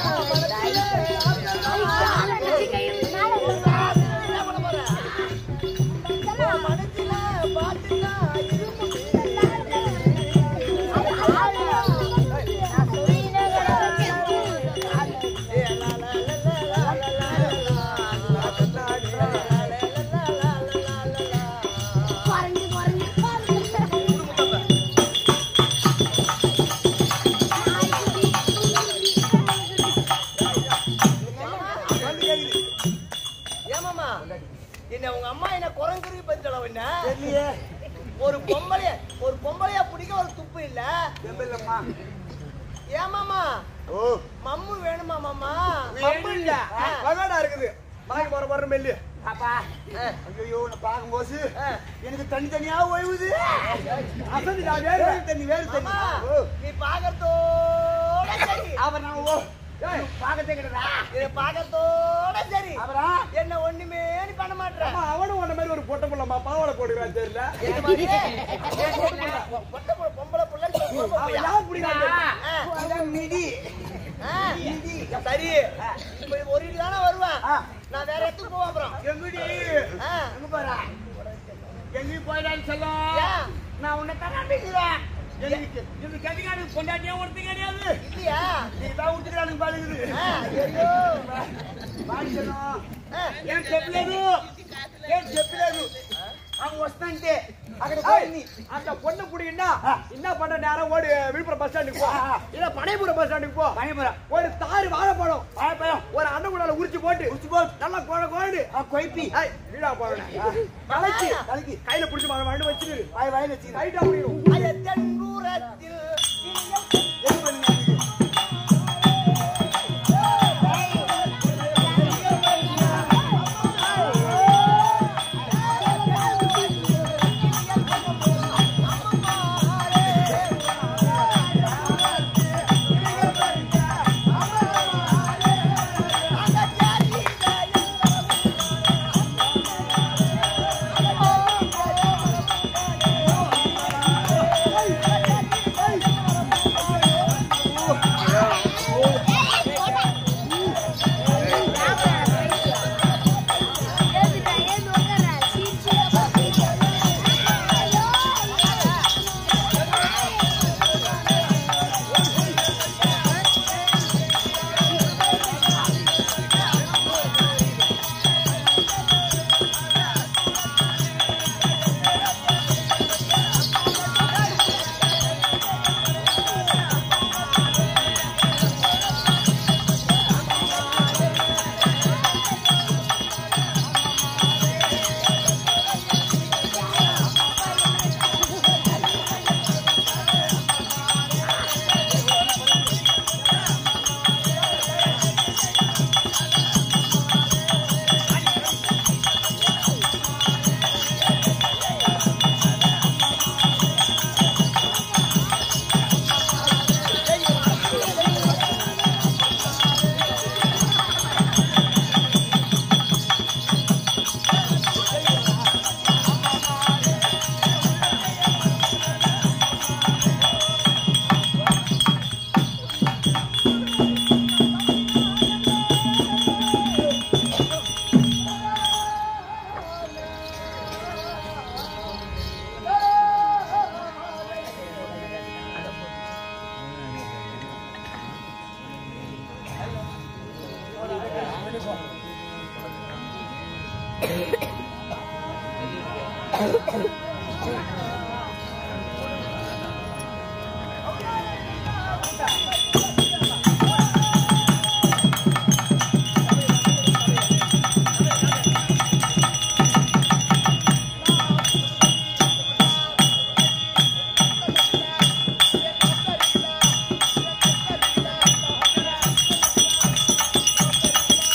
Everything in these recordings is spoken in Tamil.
வந்து கேக்குது. ஏமாமா என்ன உங்க அம்மா என்ன குரங்குருவி பத்திட்டல என்ன தெரியலையே. ஒரு பொம்பளைய ஒரு பொம்பளைய பிடிக்க ஒரு துப்பு இல்ல செம்பில்லம்மா. ஏமாமா ஓ, மம்மு வேணுமா மாமா மம்மு இல்ல. ஆ. வகாடா இருக்குது. வாங்கி போற போற மெல்லு. ஆ. ஐயையோ, நான் பார்க்கும்போது ஆ. எனக்கு தண்ணி தனியா ஓய்வுது அசந்துடா, வேறு வேறு தண்ணி வேறு தண்ணி மாமா ஓ. நீ பாக்கறதோட சரி அவர் நான் ஓ ஏய், பார்க்கத்தே கிடையாதா? இத பாக்கறதோட சரி அவரா? என்ன ஒண்ணுமே நீ பண்ண மாட்டற அம்மா, அவனும் உன்ன மாதிரி ஒரு பொட்டை புள்ளம்மா, பாவாடை போடுறான் தெரியல எந்த மாதிரி பொட்ட பொ- பொம்பளை புள்ள அவன் யார் பிடிக்கிறான் தெரியல. ஆ. அதான் மிதி. ஆ. சரி இப்ப ஒரு இடி தானே வருவேன் ஆ. நான் வேற இடத்துக்கு போவேன் அப்புறம் எங்கடி? ஆ. அங்க பாரா. எங்கேயும் போயிடான்னு சொல்லும். ஏன்? நான் உன்னை தராண்டிக்கிறேன். எனக்கு இந்த கட்டிக்காரனுக்கு பொண்டாட்டியே ஒருத்தன் கிடையாது. இல்லையா நீ தான் விட்டுக்கிறானுங்க பாருங்குது. ஆ, ஐயோ వాడి చెల్లం. ఆ. ఏం చెప్పలేదు ఏం చెప్పలేదు அவங்க వస్తాంటే అక్కడ పోయింది అంత பொண்ணு புடிங்கன்னா என்ன பண்ற நேரம் ஓடி விழுப்புரம் பஸ் ஸ்டாண்டுக்கு போ இல்ல பனைபுரம் பஸ் ஸ்டாண்டுக்கு போ பனைபுரம் ஒரு தாறு வாழைப்பழம் வாழைப்பழம் ஒரு அன்னகுடால உரிச்சு போட்டு உரிச்சு போட்டு நல்லா கோட கோடு கொய்ப்பி வீடா போறேன் கலக்கி கலக்கி கையில புடிச்சு வாங்க வாங்கி வச்சிரு வாய் வாயில வச்சு ரைட்டா முடியும் அயத்தன்பூரத்தில் நீங்கள் எது பண்ணுங்க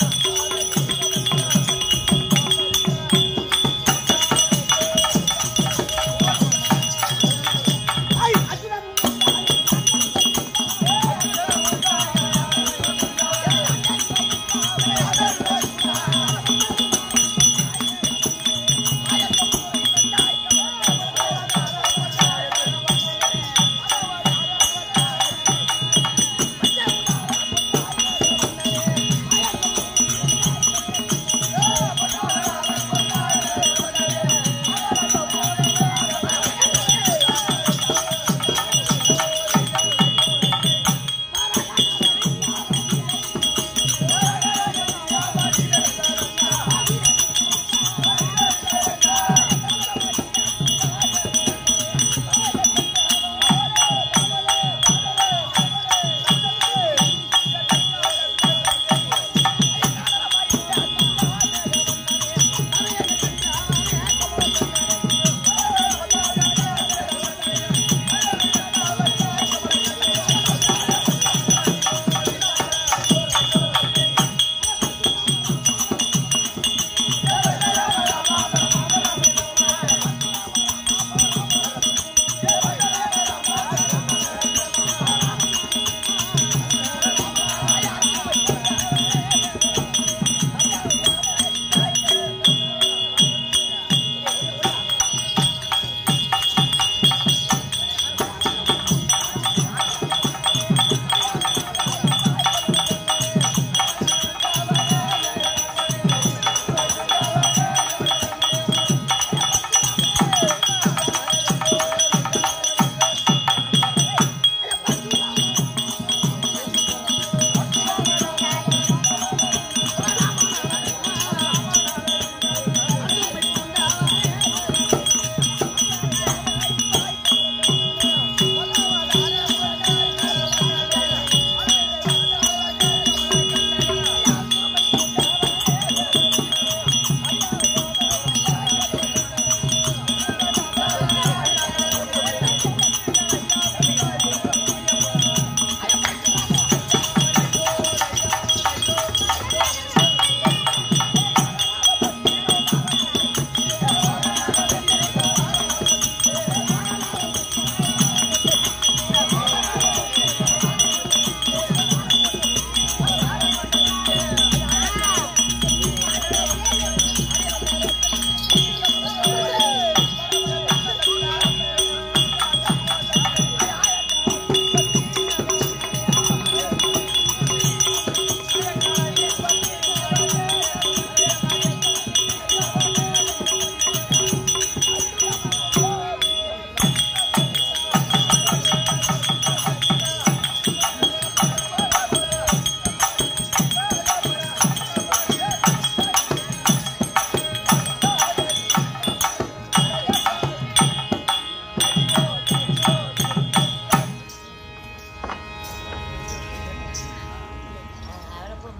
ஆ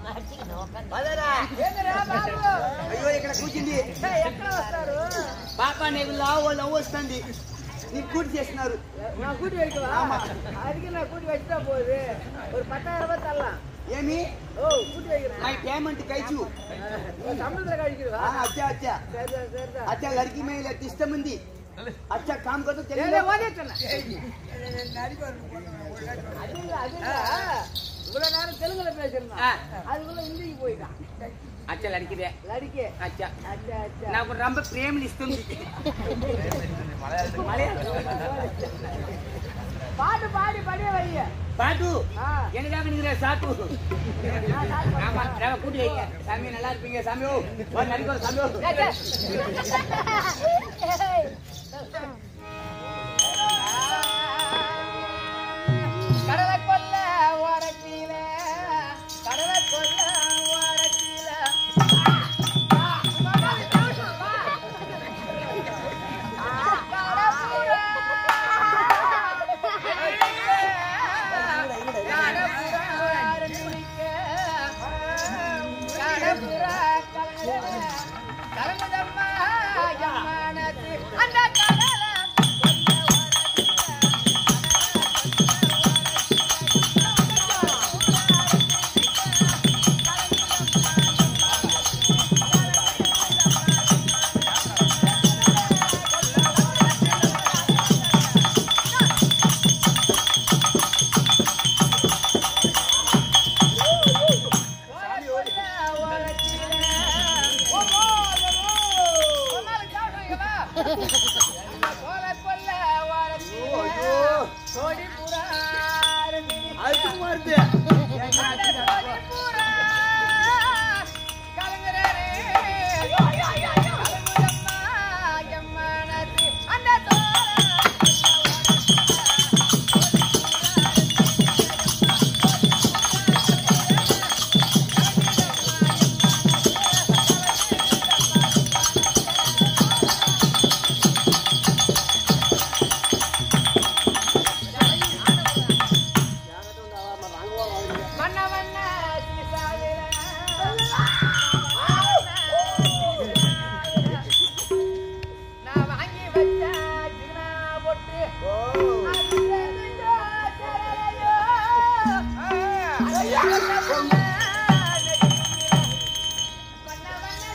పదరా అయ్యో ఇక్కడ కూర్చుంది పాప నీకు లావు లవ్ వస్తుంది నీకు కూడి చేస్తున్నారు நான் கூட்டி வைக்கவா அதுக்கு நான் கூட்டி வச்சுட்டா போகுது ஒரு பத்தாயிரம் ரூபாய் தரலாம் ఏమి ஓ கூட்டி வைக்கிறேன் మై పేమెంట్ కైచు சம்பளத்துல கழிக்கிறவா అచ్చా అచ్చా சரிதான் சரிதான் అచ్చా లड़की में ఇష్టం ఉంది అచ్చా काम कर तो சரி, चलेगा ஓதே சொன்னேன். அது இல்ல, அது இல்ல. இவ்வளவு நேரம் தெலுங்குல பேசிருந்தான் ஆ. அதுக்குள்ள இந்திக்கு போயிட்டான் అచ్చా లड़की దే லடிக்கே అచ్చా அச்சா அச்சா నాకు రంబ ప్రేమలు ఇస్తుంది பாட்டு பாடி படிய வைய பாட்டு ஆ. எனக்காக நீங்க சாட்டு நான் சாப்பிட்டு ஆமா ரவ கூட்டி வைங்க சாமி நல்லா இருப்பீங்க சாமி ஓ ஒரு நடிக்க சாமி ஓ கடலை கொல்ல ஓரத்தில கடலை கொல்ல ஓரத்தில அந்த கடலை அழுத்து வருது வண்ண வண்ண நான் வாங்கி வச்ச சின்ன பொட்டு அது தெரிஞ்சோ தெரியலையோ. அது வண்ண வண்ண வண்ண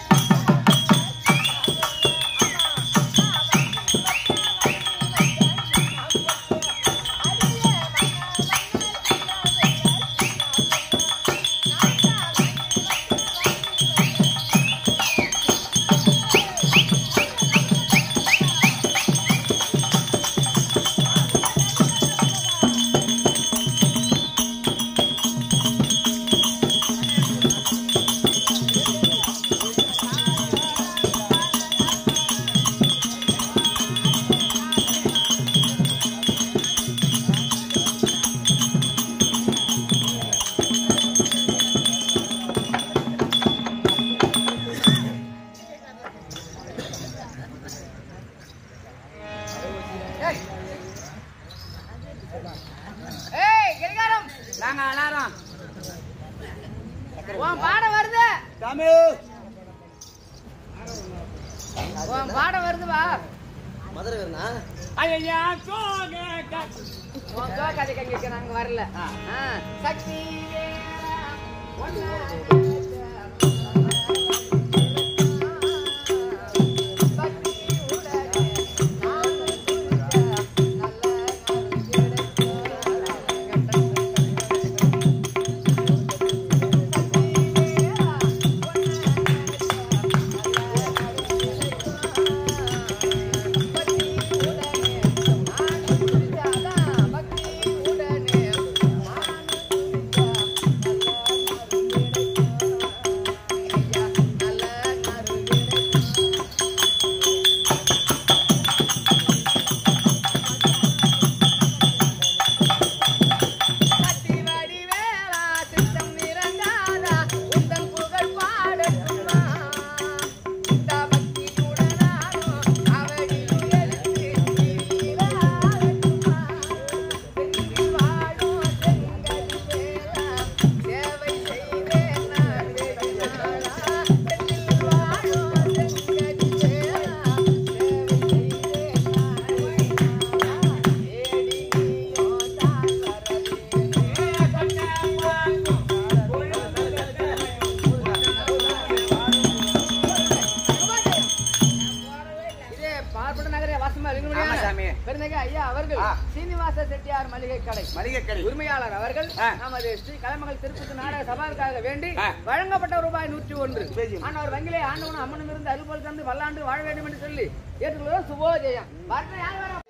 ஏய் கிரிகாரம் நாங்க அலாரம் உன் பாடம் வருது சாமி உன் பாடம் வருது வா మదరగర్నా ஐயா சோக உன் கோ கதை கங்க நாங்க வரல ஆ. ஆ, சக்தி வேலா, ஒன்னா பக்தி உடனே நானும் துணிஞ்ச நல்ல பட்டி வடிவேலா சித்தம் நிறங்காதா உந்தன் புகழ் பாடட்டுமா இந்த பக்தியுடனானோ அவனில் எழுந்து நீராடட்டுமா சென்றி வாழும் செங்கல் வேலா சேவை செய்வேன் நான் ஆழ்வார் மளிகை கடை மளிகை கடை உரிமையாளர் அவர்கள் ஆ. நமது ஸ்ரீ கலைமகள் திருப்பதி நாடக சபாவுக்காக வேண்டி ஆ. வழங்கப்பட்ட ரூபாய் நூற்றி ஒன்று பேஜியம். ஆனால் வங்கிலே ஆண்டவனும் அம்மனும் இருந்து அருள்போல் தந்து வல்லாண்டு வாழ வேண்டும் என்று சொல்லி ஏற்றுக்கொள்வது சுபோஜயம் வரட்டும், யார் வரா?